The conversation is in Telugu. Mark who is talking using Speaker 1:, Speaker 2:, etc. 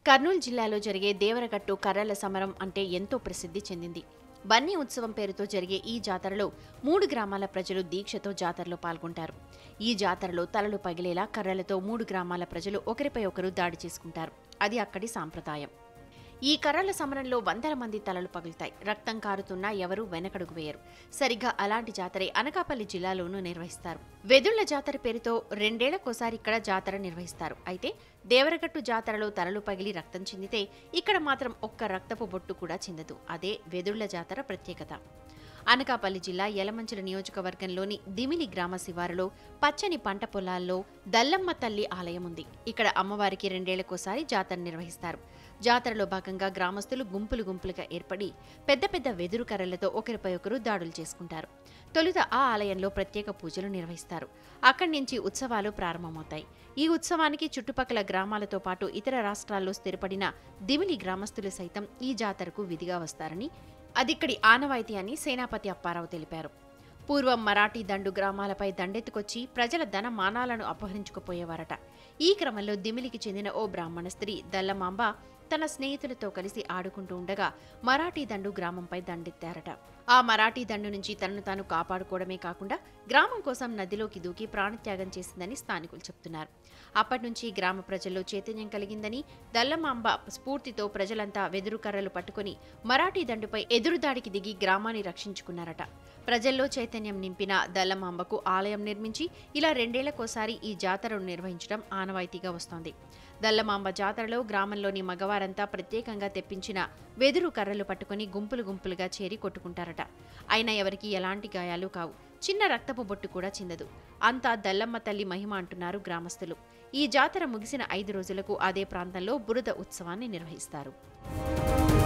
Speaker 1: కర్నూలు జిల్లాలో జరిగే దేవరగట్టు కర్రల సమరం అంటే ఎంతో ప్రసిద్ధి చెందింది బన్నీ ఉత్సవం పేరుతో జరిగే ఈ జాతరలో మూడు గ్రామాల ప్రజలు దీక్షతో జాతరలో పాల్గొంటారు ఈ జాతరలో తలలు పగిలేలా కర్రలతో మూడు గ్రామాల ప్రజలు ఒకరిపై ఒకరు దాడి చేసుకుంటారు అది అక్కడి సాంప్రదాయం ఈ కర్రల సమరంలో వందల మంది తలలు పగులుతాయి రక్తం కారుతున్నా ఎవరూ వెనకడుగు వేయరు సరిగ్గా అలాంటి జాతరే అనకాపల్లి జిల్లాలోనూ నిర్వహిస్తారు వెదుళ్ల జాతర పేరుతో రెండేళ్లకోసారి ఇక్కడ జాతర నిర్వహిస్తారు అయితే దేవరగట్టు జాతరలో తలలు పగిలి రక్తం చిందితే ఇక్కడ మాత్రం ఒక్క రక్తపు బొట్టు కూడా చిందదు అదే వెదుళ్ల జాతర ప్రత్యేకత అనకాపల్లి జిల్లా యలమంచిల నియోజకవర్గంలోని దిమిలి గ్రామ శివారులో పచ్చని పంట పొలాల్లో దల్లమ్మ తల్లి ఆలయం ఉంది ఇక్కడ అమ్మవారికి రెండేళ్లకోసారి జాతర నిర్వహిస్తారు జాతరలో భాగంగా గ్రామస్తులు గుంపులు గుంపులుగా ఏర్పడి పెద్ద పెద్ద వెదురు కర్రలతో ఒకరిపై ఒకరు దాడులు చేసుకుంటారు తొలుత ఆ ఆలయంలో ప్రత్యేక పూజలు నిర్వహిస్తారు అక్కడి నుంచి ఉత్సవాలు ప్రారంభమవుతాయి ఈ ఉత్సవానికి చుట్టుపక్కల గ్రామాలతో పాటు ఇతర రాష్ట్రాల్లో స్థిరపడిన దిమిలి గ్రామస్తులు సైతం ఈ జాతరకు విధిగా వస్తారని అదిక్కడి ఆనవాయితీ అని సేనాపతి అప్పారావు తెలిపారు పూర్వం మరాఠీ దండు గ్రామాలపై దండెత్తుకొచ్చి ప్రజల ధన మానాలను అపహరించుకుపోయేవారట ఈ క్రమంలో దిమిలికి చెందిన ఓ బ్రాహ్మణ స్త్రీ దల్లమాంబ తన స్నేహితులతో కలిసి ఆడుకుంటూ ఉండగా మరాఠీ దండు గ్రామంపై దండెత్తారట ఆ మరాఠీ దండు నుంచి తనను తాను కాపాడుకోవడమే కాకుండా గ్రామం కోసం నదిలోకి దూకి ప్రాణత్యాగం చేసిందని స్థానికులు చెప్తున్నారు అప్పటి నుంచి గ్రామ ప్రజల్లో చైతన్యం కలిగిందని దల్లమాంబ స్ఫూర్తితో ప్రజలంతా వెదురు కర్రలు పట్టుకుని మరాఠీ దండుపై ఎదురుదాడికి దిగి గ్రామాన్ని రక్షించుకున్నారట ప్రజల్లో చైతన్యం నింపిన దల్లమాంబకు ఆలయం నిర్మించి ఇలా రెండేళ్లకోసారి ఈ జాతరను నిర్వహించడం ఆనవాయితీగా వస్తోంది దల్లమాంబ జాతరలో గ్రామంలోని మగవారంతా ప్రత్యేకంగా తెప్పించిన వెదురు కర్రలు పట్టుకుని గుంపులు గుంపులుగా చేరి కొట్టుకుంటారట అయినా ఎవరికి ఎలాంటి గాయాలు కావు చిన్న రక్తపు బొట్టు కూడా చిందదు అంతా దల్లమ్మ తల్లి మహిమ అంటున్నారు గ్రామస్తులు ఈ జాతర ముగిసిన ఐదు రోజులకు అదే ప్రాంతంలో బురద ఉత్సవాన్ని నిర్వహిస్తారు